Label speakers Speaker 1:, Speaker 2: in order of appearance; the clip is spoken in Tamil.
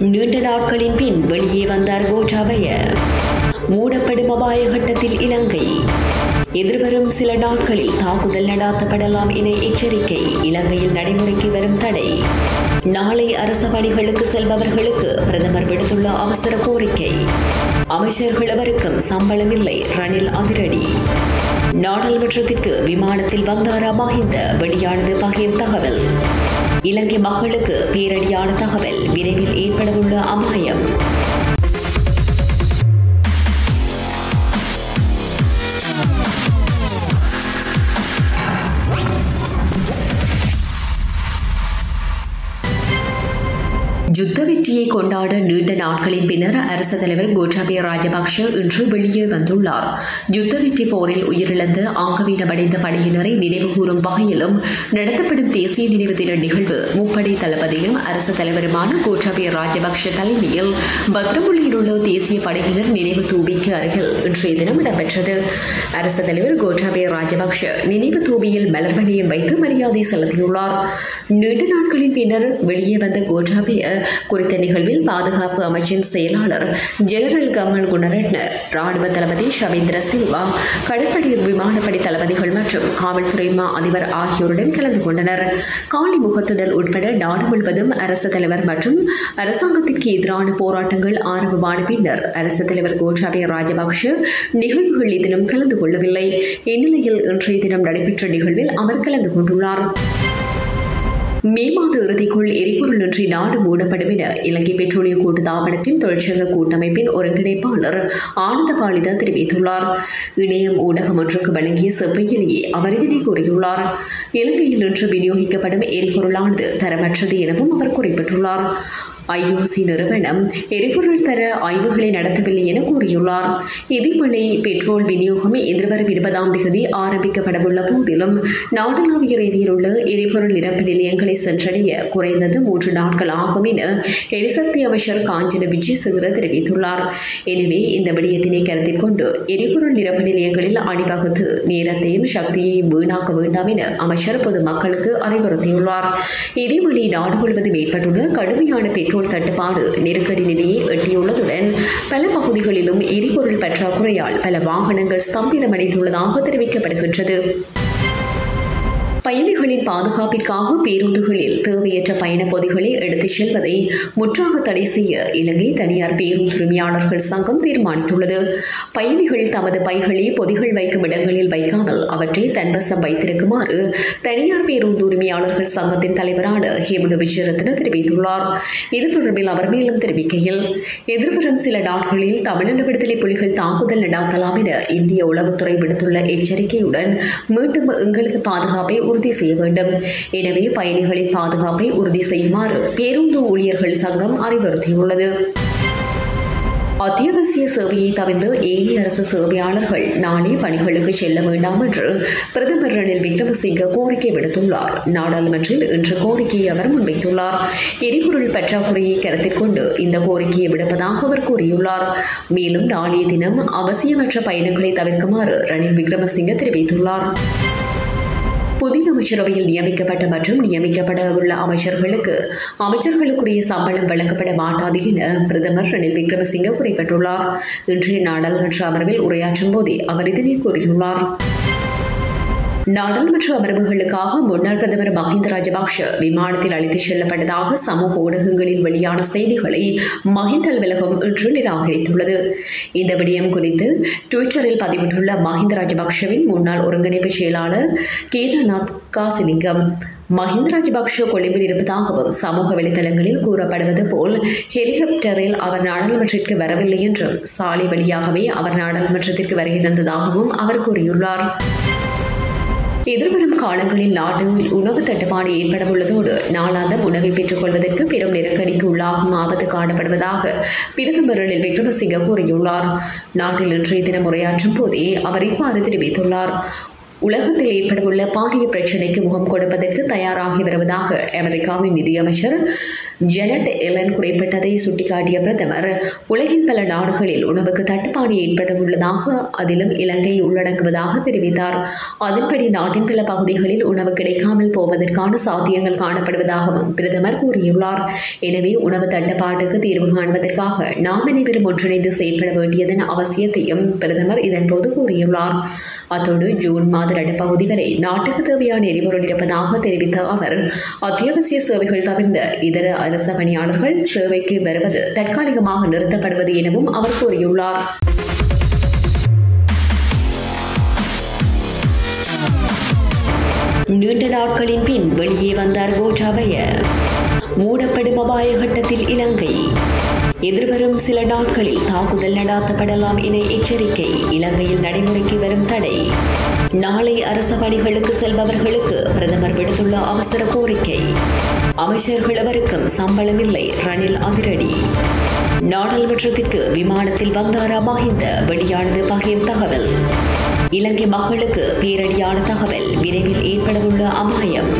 Speaker 1: நீண்ட நாட்களின் பின் வெளியே வந்தார் கோட்டாபய மூடப்படும் அபாய கட்டத்தில் இலங்கை எதிர்வரும் சில நாட்களில் தாக்குதல் நடாத்தப்படலாம் என எச்சரிக்கை இலங்கையில் நடைமுறைக்கு வரும் தடை நாளை அரச பணிகளுக்கு செல்பவர்களுக்கு பிரதமர் விடுத்துள்ள அவசர கோரிக்கை அமைச்சர்கள் எவருக்கும் சம்பளம் இல்லை ரணில் அதிரடி நாடாளுமன்றத்திற்கு விமானத்தில் வந்தாரா மஹிந்த வெளியானது பகிர் தகவல் இலங்கை மக்களுக்கு பேரடியான தகவல் விரைவில் ஏற்படவுள்ள அபாயம் யுத்த வெற்றியை கொண்டாட நீண்ட நாட்களின் பின்னர் அரச தலைவர் கோட்டாபய ராஜபக்ஷ இன்று வெளியே வந்துள்ளார் யுத்த வெற்றி போரில் உயிரிழந்த அங்கவீனமடைந்த படையினரை நினைவுகூரும் வகையிலும் நடத்தப்படும் தேசிய நினைவு தின நிகழ்வு முப்படை தளபதியும் அரச தலைவருமான கோட்டாபய ராஜபக்ஷ தலைமையில் பத்ரமுள்ளியில் உள்ள தேசிய படையினர் நினைவு தூபிக்கு அருகில் இன்றைய தினம் இடம்பெற்றது அரச தலைவர் கோட்டாபய ராஜபக்ஷ நினைவு தூபியில் மலர் வளையம் வைத்து மரியாதை செலுத்தியுள்ளார் நீண்ட நாட்களின் பின்னர் வெளியே வந்த கோட்டாபய குறித்த நிகழ்வில் பாதுகாப்பு அமைச்சின் செயலாளர் ஜெனரல் கமல் குணரட்ன ராணுவ தளபதி ஷவேந்திர சில்வா கடற்படை விமானப்படை தளபதிகள் மற்றும் காவல்துறை மா அதிபர் ஆகியோருடன் கலந்து கொண்டனர் காலி முகத்துடல் உட்பட நாடு முழுவதும் அரசு தலைவர் மற்றும் அரசாங்கத்திற்கு எதிரான போராட்டங்கள் ஆரம்பமான பின்னர் அரசு தலைவர் கோட்டாபய ராஜபக்ஷ நிகழ்வுகள் தினம் கலந்து கொள்ளவில்லை இந்நிலையில் இன்றைய தினம் நடைபெற்ற நிகழ்வில் அவர் கலந்து கொண்டுள்ளார் மே மாத இறுதிக்குள் எரிபொருளின்றி நாடு மூடப்படும் என இலங்கை பெட்ரோலிய கூட்டு தாபனத்தின் தொழிற்சங்க கூட்டமைப்பின் ஒருங்கிணைப்பாளர் ஆனந்த பாலிதா தெரிவித்துள்ளார் இணையம் ஊடகம் ஒன்றுக்கு வழங்கிய செவ்வையிலேயே அவர் இதனை கூறியுள்ளார் இலங்கையில் இன்று விநியோகிக்கப்படும் எரிபொருளானது தரமற்றது எனவும் அவர் குறிப்பிட்டுள்ளார் ஐஓசி நிறுவனம் எரிபொருள் தர ஆய்வுகளை நடத்தவில்லை என கூறியுள்ளார் இதேவேளை பெட்ரோல் விநியோகம் எதிர்வரும் இருபதாம் தேதி ஆரம்பிக்கப்படவுள்ள போதிலும் நாடளாவிய ரீதியில் உள்ள எரிபொருள் நிரப்பு நிலையங்களை சென்றடைய குறைந்தது மூன்று நாட்கள் ஆகும் என எரிசக்தி அமைச்சர் காஞ்சன விஜயசேகர தெரிவித்துள்ளார் எனவே இந்த விடயத்தினை கருத்தில் கொண்டு எரிபொருள் நிரப்பு நிலையங்களில் அணிவகுத்து நேரத்தையும் சக்தியையும் வீணாக்க வேண்டாம் என அமைச்சர் பொதுமக்களுக்கு அறிவுறுத்தியுள்ளார் இதேவேளை நாடு முழுவதும் ஏற்பட்டுள்ள கடுமையான பெட்ரோல் பெட்ரோல் தட்டுப்பாடு நெருக்கடி நிலையை எட்டியுள்ளதுடன் பல பகுதிகளிலும் எரிபொருள் பற்றாக்குறையால் பல வாகனங்கள் ஸ்தம்பிதமடைந்துள்ளதாக தெரிவிக்கப்படுகின்றது பயணிகளின் பாதுகாப்பிற்காக பேருந்துகளில் தேவையற்ற பயண பொதிகளை எடுத்துச் செல்வதை முற்றாக தடை செய்ய இலங்கை தனியார் பேருந்து உரிமையாளர்கள் சங்கம் தீர்மானித்துள்ளது பயணிகள் தமது பைகளை பொதிகள் வைக்கும் இடங்களில் வைக்காமல் அவற்றை தன்வசம் வைத்திருக்குமாறு தனியார் பேருந்து உரிமையாளர்கள் சங்கத்தின் தலைவரான ஹேமடு விஜயரத்ன தெரிவித்துள்ளார் இது தொடர்பில் அவர் மேலும் தெரிவிக்கையில் எதிர்வரும் சில நாட்களில் தமிழ்நாடு விடுதலை புலிகள் தாக்குதல் நடாத்தலாம் என இந்திய உளவுத்துறை விடுத்துள்ள எச்சரிக்கையுடன் மீண்டும் எங்களது பாதுகாப்பை உறுதி செய்ய வேண்டும் எனவே பயணிகளின் பாதுகாப்பை உறுதி செய்யுமாறு பேருந்து ஊழியர்கள் சங்கம் அறிவுறுத்தியுள்ளது அத்தியாவசிய சேவையை தவிர்த்து ஏனைய அரசு சேவையாளர்கள் நாளை பணிகளுக்கு செல்ல வேண்டாம் என்று பிரதமர் ரணில் விக்ரமசிங்க கோரிக்கை விடுத்துள்ளார் நாடாளுமன்றில் இன்று கோரிக்கையை அவர் முன்வைத்துள்ளார் எரிபொருள் பற்றாக்குறையை கருத்தில் கொண்டு இந்த கோரிக்கையை விடுப்பதாக அவர் கூறியுள்ளார் மேலும் நாளைய தினம் அவசியமற்ற பயணங்களை தவிர்க்குமாறு ரணில் விக்ரமசிங்க தெரிவித்துள்ளார் புதிய அமைச்சரவையில் நியமிக்கப்பட்ட மற்றும் நியமிக்கப்பட உள்ள அமைச்சர்களுக்கு அமைச்சர்களுக்குரிய சம்பளம் வழங்கப்பட மாட்டாது என பிரதமர் ரணில் விக்ரமசிங்க குறிப்பிட்டுள்ளார் இன்றைய நாடாளுமன்ற அமர்வில் உரையாற்றும் போதே அவர் இதனை கூறியுள்ளார் நாடாளுமன்ற அமர்வுகளுக்காக முன்னாள் பிரதமர் மஹிந்த ராஜபக்ஷ விமானத்தில் அழைத்துச் செல்லப்பட்டதாக சமூக ஊடகங்களில் வெளியான செய்திகளை மஹிந்த அலுவலகம் இன்று நிராகரித்துள்ளது இந்த விடயம் குறித்து டுவிட்டரில் பதிவிட்டுள்ள மஹிந்த ராஜபக்ஷவின் முன்னாள் ஒருங்கிணைப்பு செயலாளர் கேதார்நாத் காசிலிங்கம் மஹிந்த ராஜபக்ஷ கொழும்பில் இருப்பதாகவும் சமூக வலைதளங்களில் கூறப்படுவது போல் ஹெலிகாப்டரில் அவர் நாடாளுமன்றத்திற்கு வரவில்லை என்றும் சாலை வழியாகவே அவர் நாடாளுமன்றத்திற்கு வருகை தந்ததாகவும் அவர் கூறியுள்ளார் எதிர்வரும் காலங்களில் நாட்டில் உணவு தட்டுப்பாடு ஏற்படவுள்ளதோடு நாளாந்தம் உணவை பெற்றுக் கொள்வதற்கு பெரும் நெருக்கடிக்கு உள்ளாகும் ஆபத்து காணப்படுவதாக பிரதமர் ரணில் விக்ரமசிங்க கூறியுள்ளார் நாட்டில் இன்றைய தினம் உரையாற்றும் போதே அவர் இவ்வாறு தெரிவித்துள்ளார் உலகத்தில் ஏற்படவுள்ள பாரிய பிரச்சினைக்கு முகம் கொடுப்பதற்கு தயாராகி வருவதாக அமெரிக்காவின் நிதியமைச்சர் ஜெனட் எலன் குறிப்பிட்டதை சுட்டிக்காட்டிய பிரதமர் உலகின் பல நாடுகளில் உணவுக்கு தட்டுப்பாடு ஏற்பட உள்ளதாக அதிலும் இலங்கை உள்ளடங்குவதாக தெரிவித்தார் அதன்படி நாட்டின் பல பகுதிகளில் உணவு கிடைக்காமல் போவதற்கான சாத்தியங்கள் காணப்படுவதாகவும் பிரதமர் கூறியுள்ளார் எனவே உணவு தட்டுப்பாட்டுக்கு தீர்வு காண்பதற்காக நாம் அனைவரும் ஒன்றிணைந்து செயல்பட வேண்டியதன் அவசியத்தையும் பிரதமர் இதன்போது கூறியுள்ளார் அத்தோடு ஜூன் மாத நடுப்பகுதி வரை நாட்டுக்கு தேவையான எரிபொருள் இருப்பதாக தெரிவித்த அவர் அத்தியாவசிய சேவைகள் தவிர்ந்த இதர அரசு பணியாளர்கள் சேவைக்கு வருவது தற்காலிகமாக நிறுத்தப்படுவது எனவும் அவர் கூறியுள்ளார் நீண்ட நாட்களின் பின் வெளியே வந்தார் கோட்டாபய மூடப்படும் அபாய கட்டத்தில் இலங்கை எதிர்வரும் சில நாட்களில் தாக்குதல் நடாத்தப்படலாம் என எச்சரிக்கை இலங்கையில் நடைமுறைக்கு வரும் தடை நாளை அரச பணிகளுக்கு செல்பவர்களுக்கு பிரதமர் விடுத்துள்ள அவசர கோரிக்கை அமைச்சர்கள் எவருக்கும் சம்பளம் இல்லை ரணில் அதிரடி நாடாளுமன்றத்திற்கு விமானத்தில் வந்தாரா மஹிந்த வெளியானது பகிர் தகவல் இலங்கை மக்களுக்கு பேரடியான தகவல் விரைவில் ஏற்படவுள்ள அபாயம்